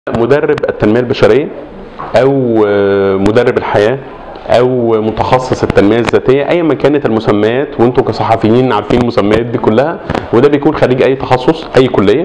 مدرب التنميه البشريه او آه، مدرب الحياه او متخصص التنميه الذاتيه ايا ما كانت المسميات وانتم كصحفيين عارفين المسميات دي كلها وده بيكون خريج اي تخصص اي كليه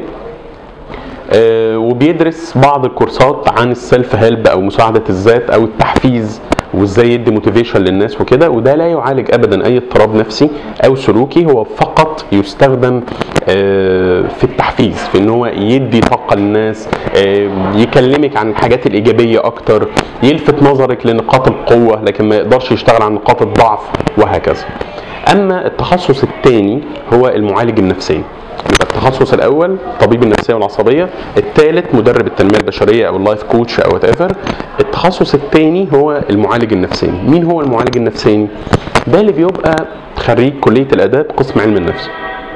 آه، وبيدرس بعض الكورسات عن السيلف هيلب او مساعده الذات او التحفيز وازاي يدي موتيفيشن للناس وكده وده لا يعالج ابدا اي اضطراب نفسي او سلوكي هو فقط يستخدم آه، في التحفيز في ان هو يدي طاقه للناس آه، يكلمك عن الحاجات الايجابيه اكتر يلفت نظرك لنقاط القوه لكن ما يقدرش يشتغل عن نقاط الضعف وهكذا اما التخصص الثاني هو المعالج النفسي يبقى التخصص الاول طبيب النفسيه والعصبيه الثالث مدرب التنميه البشريه او اللايف كوتش او وات التخصص الثاني هو المعالج النفساني مين هو المعالج النفساني ده اللي بيبقى خريج كليه الاداب قسم علم النفس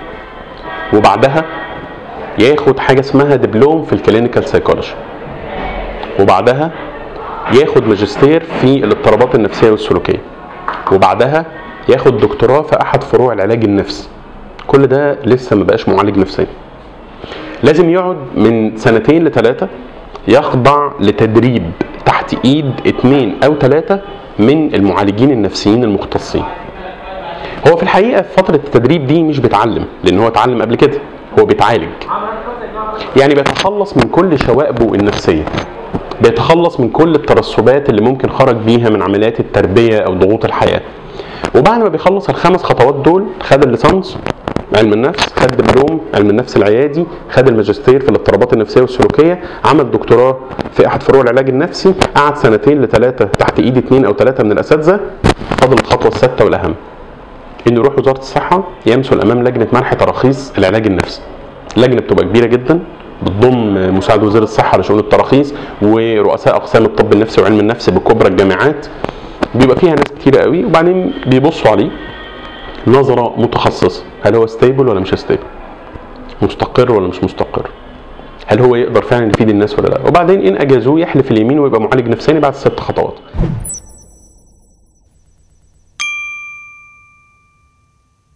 وبعدها ياخد حاجه اسمها دبلوم في الكلينيكال سايكولوجي وبعدها ياخد ماجستير في الاضطرابات النفسيه والسلوكيه وبعدها ياخد دكتوراه في احد فروع العلاج النفسي كل ده لسه ما بقاش معالج نفسي لازم يقعد من سنتين لثلاثه يخضع لتدريب تحت ايد اتنين او ثلاثه من المعالجين النفسيين المختصين هو في الحقيقه في فتره التدريب دي مش بيتعلم لان هو اتعلم قبل كده هو بيتعالج يعني بيتخلص من كل شوائبه النفسيه بيتخلص من كل الترسبات اللي ممكن خرج بيها من عمليات التربيه او ضغوط الحياه وبعد ما بيخلص الخمس خطوات دول خد الليسانس علم النفس خد دبلوم علم النفس العيادي خد الماجستير في الاضطرابات النفسيه والسلوكيه عمل دكتوراه في احد فروع العلاج النفسي قعد سنتين لثلاثه تحت ايد اثنين او ثلاثه من الاساتذه فضل الخطوه السادسه والاهم انه يروح وزاره الصحه يمثل امام لجنه منح تراخيص العلاج النفسي اللجنه بتبقى كبيره جدا بتضم مساعد وزير الصحه لشؤون التراخيص ورؤساء اقسام الطب النفسي وعلم النفس بكبرى الجامعات بيبقى فيها ناس كتيره قوي وبعدين بيبصوا عليه نظره متخصصه هل هو ستيبل ولا مش ستيبل مستقر ولا مش مستقر هل هو يقدر فعلا يفيد الناس ولا لا وبعدين ان اجازوه يحلف اليمين ويبقى معالج نفساني بعد ست خطوات